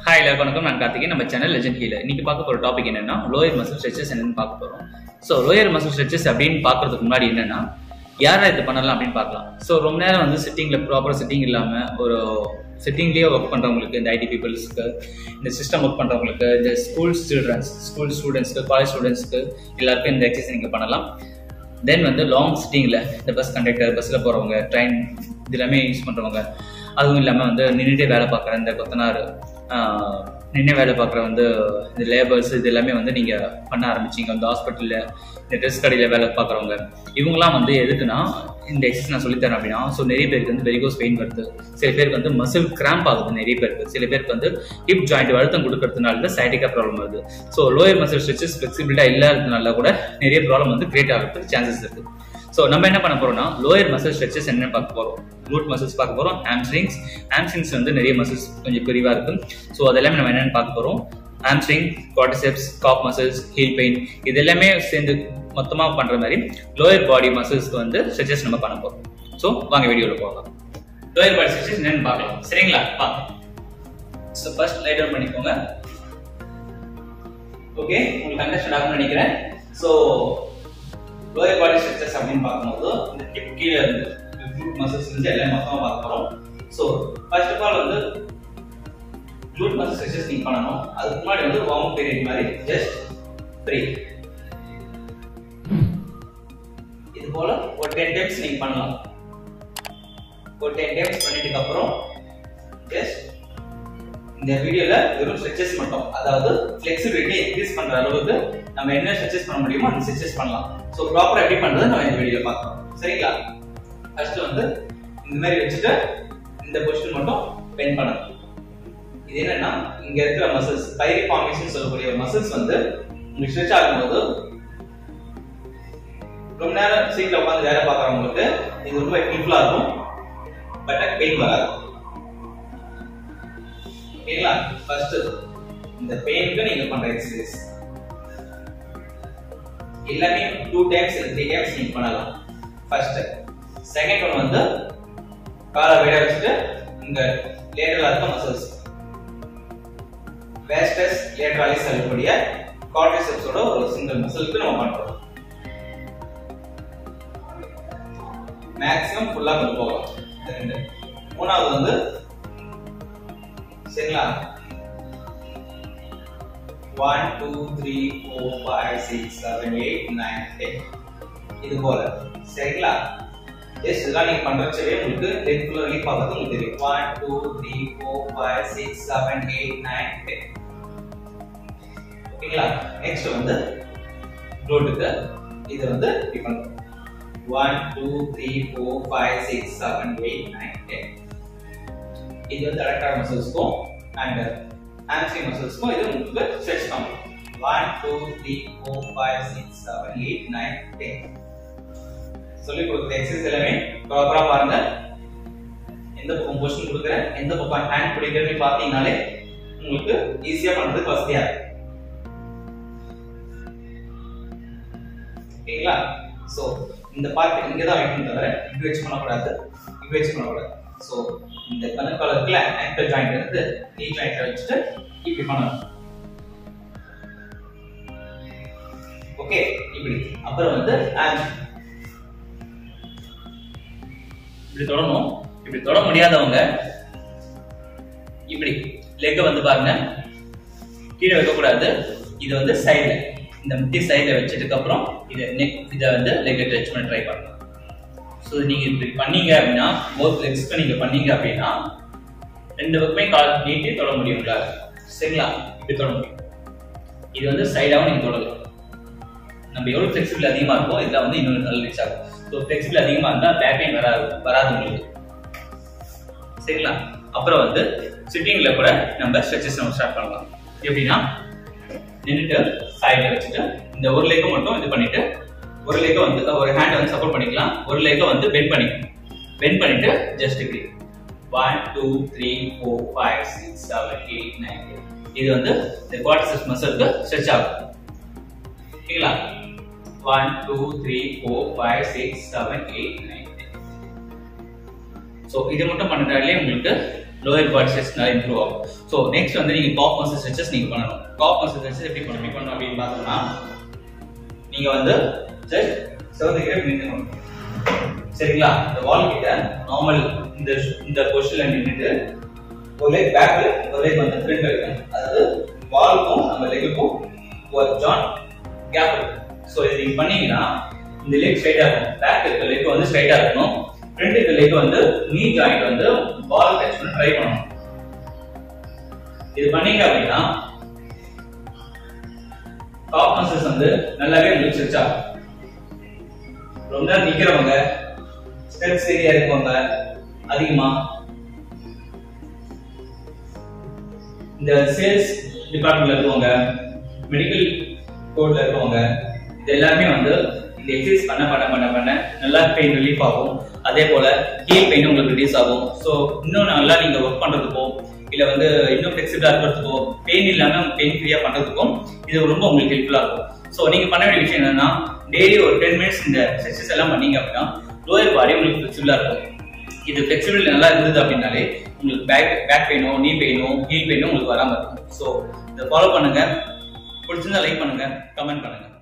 hi எல்லாருக்கும் வணக்கம் நான் கார்த்திகேயன் நம்ம சேனல் லெஜண்ட் ஹீலர் இன்னைக்கு பார்க்க போற டாபிக் என்னன்னா லோயர் மசில் ஸ்ட்ரெச்சஸ் என்னன்னு பார்க்க போறோம் ஸோ லோயர் மசில் ஸ்ட்ரெச்சஸ் அப்படின்னு பார்க்கறதுக்கு முன்னாடி என்னன்னா யாரா இது பண்ணலாம் அப்படின்னு பார்க்கலாம் ஸோ ரொம்ப நேரம் வந்து சிட்டிங்ல ப்ராப்பர் சிட்டிங் இல்லாம ஒரு சிட்டிங்லேயே ஒர்க் பண்றவங்களுக்கு இந்த ஐடி பீப்புள்ஸ்க்கு இந்த சிஸ்டம் ஒர்க் பண்றவங்களுக்கு இந்த ஸ்கூல் சில்ட்ரன்ஸ் ஸ்கூல் ஸ்டூடெண்ட்ஸ்க்கு காலேஜ் ஸ்டூடெண்ட்ஸ்க்கு எல்லாருக்கும் இந்த எக்ஸசைஸ் நீங்க பண்ணலாம் தென் வந்து லாங் சிட்டிங்கில் இந்த பஸ் கண்டக்டர் பஸ்ஸில் போகிறவங்க ட்ரெயின் இது எல்லாமே யூஸ் பண்ணுறவங்க அதுவும் இல்லாமல் வந்து நின்றுட்டே வேலை பார்க்குற இந்த கொத்தனார் நின்று வேலை பார்க்குற வந்து இந்த லேபர்ஸ் இது எல்லாமே வந்து நீங்கள் பண்ண ஆரம்பிச்சிங்க வந்து ஹாஸ்பிட்டலில் இந்த ட்ரெஸ் கடையில் வேலை பார்க்குறவங்க இவங்கலாம் வந்து எதுக்குன்னா இந்த எக்ஸசைஸ் நான் சொல்லித்தரேன் அப்படின்னா ஸோ நிறைய பேருக்கு வந்து வெரிகோஸ் பெயின் வருது சில பேருக்கு வந்து மசில் கிராம்ப் ஆகுது நிறைய பேருக்கு சில பேருக்கு வந்து ஹிப் ஜாயிண்ட் அழுத்தம் கொடுக்கறதுனால தான் சைட்டிக்கா ப்ராப்ளம் வருது ஸோ லோயர் மசில் ஸ்ட்ரெச்சஸ் ஃபிளெக்சிபிலிட்டா இல்லாததுனால கூட நிறைய ப்ராப்ளம் வந்து கிரியேட் ஆகிறதுக்கு சான்சஸ் இருக்கு ஸோ நம்ம என்ன பண்ண போறோம்னா லோயர் மசில் ஸ்ட்ரெச்சஸ் என்ன பார்க்க போறோம் ரூட் மசில்ஸ் பார்க்க போறோம் ஹாம்ஸ்ட்ரிங்ஸ் ஹாம்ஸ்ட்ரிங்ஸ் வந்து நிறைய மசில்ஸ் கொஞ்சம் பிரிவா இருக்கு ஸோ அதெல்லாமே நம்ம என்னென்னு பார்க்க போறோம் hamstring quadriceps calf muscles heel pain இது எல்லாமே சேர்ந்து மொத்தமாக பண்ற மாதிரி லோயர் பாடி மசில்ஸ்க்கு வந்து ஸ்ட்ரெச்சஸ் நம்ம பண்ண போறோம் ஸோ வாங்க வீடியோவில் போகலாம் லோயர் பாடி ஸ்ட்ரெச்சஸ் என்னன்னு பார்க்கலாம் சரிங்களா பார்க்கலாம் ஸோ ஃபர்ஸ்ட் லைட் டவுன் பண்ணிக்கோங்க ஓகே உங்களுக்கு அண்டர்ஸ்டாண்ட் ஆகும்னு நினைக்கிறேன் ஸோ லோயர் பாடி ஸ்ட்ரெச்சஸ் அப்படின்னு பார்க்கும்போது இந்த ஹிப் கீழே இருந்து க்ளூட் மசில்ஸ் இருந்து எல்லாம் மொத்தமாக பார்க்க போகிறோம் ஸோ ஃபர்ஸ்ட் ஆஃப் ஆல் வந்து க்ளூட் மசில் ஸ்ட்ரெச்சஸ் நீங்கள் பண்ணணும் அதுக்கு முன்னாடி வந்து வார்ம் பீரியட் மாதிரி ஜஸ்ட் த்ரீ இது போல ஒரு டென் டைம்ஸ் நீங்கள் பண்ணலாம் ஒரு டென் டைம்ஸ் பண்ணிட்டதுக்கு அப்புறம் ஜஸ்ட் இந்த வீடியோல வெறும் ஸ்ட்ரெச்சஸ் மட்டும் அதாவது ஃபிளெக்சிபிலிட்டி இன்க்ரீஸ் பண்ற அளவுக்கு நம்ம என்ன ஸ்ட்ரெச்சஸ் பண்ண முடியுமோ அந்த ஸ்ட்ரெச்சஸ் பண்ணலாம் ஸோ ப்ராப்பரா எப்படி பண்றது நம்ம இந்த வீடியோல பார்க்கலாம் சரிங்களா ஃபர்ஸ்ட் வந்து இந்த மாதிரி வச்சுட்டு இந்த பொசிஷன் மட்டும் பென் பண்ணணும் இது என்னன்னா இங்க இருக்கிற மசில்ஸ் பைரி ஃபார்மேஷன் சொல்லக்கூடிய மசில்ஸ் வந்து உங்களுக்கு ஸ்ட்ரெச் ஆகும்போது ரொம்ப நேரம் சீட்ல உட்காந்து வேலை பார்க்குறவங்களுக்கு இது ரொம்ப ஹெல்ப்ஃபுல்லா இருக்கும் பட் பெயின் வராது ஓகேங்களா ஃபர்ஸ்ட் இந்த பெயினுக்கு நீங்க பண்ற எக்ஸசைஸ் எல்லாமே டூ டைம்ஸ் இல்லை த்ரீ டைம்ஸ் நீங்க பண்ணலாம் ஃபர்ஸ்ட் செகண்ட் ஒன் வந்து காலை விட வச்சுட்டு இங்க லேட்டரலா இருக்க மசில்ஸ் வேஸ்டஸ் லேட்டராலிஸ் சொல்லக்கூடிய கார்டிசெப்ஸோட ஒரு சிங்கிள் மசிலுக்கு நம்ம பண்றோம் மேக்ஸிமம் ஃபுல்லா கொண்டு போகலாம் ரெண்டு மூணாவது வந்து சரிங்களா one two three four five six seven eight nine ten இது போல சரிங்களா எஸ் இதெல்லாம் நீங்க பண்றச்சவே உங்களுக்கு லெக் ஃபுல்லா ரிலீஃப் ஆகிறது உங்களுக்கு தெரியும் one two three four five six seven eight nine ten ஓகேங்களா நெக்ஸ்ட் வந்து க்ளோட்டுக்கு இது வந்து இப்படி பண்ணுறோம் one two three four five six seven eight nine ten இது வந்து அடக்டார் மசில்ஸ்க்கும் அண்ட் ஹாம்ஸ்ட்ரிங் மசில்ஸ்க்கும் இது உங்களுக்கு ஸ்ட்ரெச் பண்ணலாம் one two three four five six seven eight nine ten சொல்லி கொடுக்குற எக்ஸசைஸ் எல்லாமே ப்ராப்பரா பாருங்க எந்த பக்கம் பொசிஷன் கொடுக்குறேன் எந்த பக்கம் ஹேண்ட் பிடிக்கிறேன்னு பார்த்தீங்கனாலே உங்களுக்கு ஈஸியா பண்றதுக்கு வசதியா இருக்கும் ஓகேங்களா ஸோ இந்த பார்ட் இங்கே தான் வைக்கணும் தவிர இப்படி வச்சு பண்ணக்கூடாது இப்படி வச்சு பண்ணக்கூடாது ஸோ இந்த கணுக்கால இருக்குல்ல ஆங்கிள் ஜாயிண்ட் இருந்து நீ ஜாயிண்ட் வச்சுட்டு இப்படி பண்ணணும் ஓகே இப்படி அப்புறம் வந்து ஆம் இப்படி தொடணும் இப்படி தொட முடியாதவங்க இப்படி லெக்க வந்து பாருங்க கீழே வைக்கக்கூடாது இது வந்து சைடுல இந்த முட்டி சைடில் வச்சதுக்கு அப்புறம் இதை நெக் இதை வந்து லெக்கை டச் பண்ண ட்ரை பண்ணலாம் ஸோ நீங்கள் இப்படி பண்ணீங்க அப்படின்னா போத் லெக்ஸ்க்கு நீங்கள் பண்ணீங்க அப்படின்னா ரெண்டு பக்கமே கால் நீட்டி தொட முடியும் உங்களால் சரிங்களா இப்படி தொட முடியும் இது வந்து சைடாகவும் நீங்கள் தொடலாம் நம்ம எவ்வளோ ஃப்ளெக்சிபிள் அதிகமாக இருக்கோ இதில் வந்து இன்னொரு நல்ல ரீச் ஆகும் ஸோ ஃப்ளெக்சிபிள் அதிகமாக இருந்தால் பேக் பெயின் வராது வராது உங்களுக்கு சரிங்களா அப்புறம் வந்து சிட்டிங்கில் கூட நம்ம ஸ்ட்ரெச்சஸ் நம்ம ஸ்டார்ட் பண்ணலாம் எப்படின்னா நின்றுட்டு சைடில் வச்சுட்டு இந்த ஒரு லேக்கை மட்டும் இது பண்ணிட்டு ஒரு லேக்கை வந்து ஒரு ஹேண்டை வந்து சப்போர்ட் பண்ணிக்கலாம் ஒரு லேக்கை வந்து பெண்ட் பண்ணிக்கலாம் பெண்ட் பண்ணிட்டு ஜஸ்ட் இப்படி one two three four five six seven eight nine இது வந்து இந்த குவாட்ரிசெப்ஸ் மசிலுக்கு ஸ்ட்ரெச் ஆகும் ஓகேங்களா one two three four five six seven eight nine so இது மட்டும் பண்ணுறாலே உங்களுக்கு லோயர் பாடி ஸ்ட்ரெச் நல்லா இம்ப்ரூவ் ஆகும் ஸோ நெக்ஸ்ட் வந்து நீங்க காப் மசில் ஸ்ட்ரெச்சஸ் நீங்க பண்ணணும் காப் மசில் ஸ்ட்ரெச்சஸ் எப்படி பண்ணணும் எப்படி பண்ணணும் அப்படின்னு பார்த்தோம்னா நீங்க வந்து ஜஸ்ட் செவத்துக்கிட்ட நிற்கணும் சரிங்களா இந்த வால் கிட்ட நார்மல் இந்த இந்த பொசிஷன்ல நின்றுட்டு ஒரு leg பேக் ஒரு leg வந்து ஃப்ரண்ட் வைக்கணும் அதாவது வாலுக்கும் நம்ம லெக்குக்கும் ஒரு ஜான் கேப் இருக்கு ஸோ இது நீங்க பண்ணீங்கன்னா இந்த லெக் ஸ்ட்ரைட்டா இருக்கும் பேக் இருக்க லெக் வந்து ஸ்ட்ரைட்டா இருக்கணும் ஃப்ரண்ட் இருக்க லெக் வந்து நீ ஜாயிண்ட் வந்து பால் டச் பண்ணி ட்ரை பண்ணணும் இது பண்ணீங்க அப்படின்னா காப் மசில்ஸ் வந்து நல்லாவே உங்களுக்கு ஸ்ட்ரெச் ஆகும் ரொம்ப நேரம் நிக்கிறவங்க ஸ்ட்ரெச் ஏரியா இருக்கவங்க அதிகமா இந்த சேல்ஸ் டிபார்ட்மெண்ட்ல இருக்கவங்க மெடிக்கல் கோட்ல இருக்கவங்க இது எல்லாருமே வந்து இந்த எக்ஸசைஸ் பண்ண பண்ண பண்ண பண்ண நல்லா பெயின் ரிலீஃப் ஆகும் அதே போல ஹீல் பெயின் உங்களுக்கு ரிலீஸ் ஆகும் ஸோ இன்னும் நல்லா நீங்க ஒர்க் பண்றதுக்கோ இல்ல வந்து இன்னும் ஃபிளெக்சிபிளா இருக்கிறதுக்கோ பெயின் இல்லாம பெயின் ஃப்ரீயா பண்றதுக்கும் இது ரொம்ப உங்களுக்கு ஹெல்ப்ஃபுல்லா இருக்கும் ஸோ நீங்க பண்ண வேண்டிய விஷயம் என்னன்னா டெய்லி ஒரு டென் மினிட்ஸ் இந்த எக்ஸசைஸ் எல்லாம் பண்ணீங்க அப்படின்னா லோயர் பாடி உங்களுக்கு ஃபிளெக்சிபிளா இருக்கும் இது ஃபிளெக்சிபிள் நல்லா இருந்தது அப்படின்னாலே உங்களுக்கு பேக் பேக் பெயினோ நீ பெயினோ ஹீல் பெயினோ உங்களுக்கு வராம இருக்கும் ஸோ இதை ஃபாலோ பண்ணுங்க பிடிச்சிருந்தா லைக் பண்ணுங்க கமெண்ட் பண்ணுங்க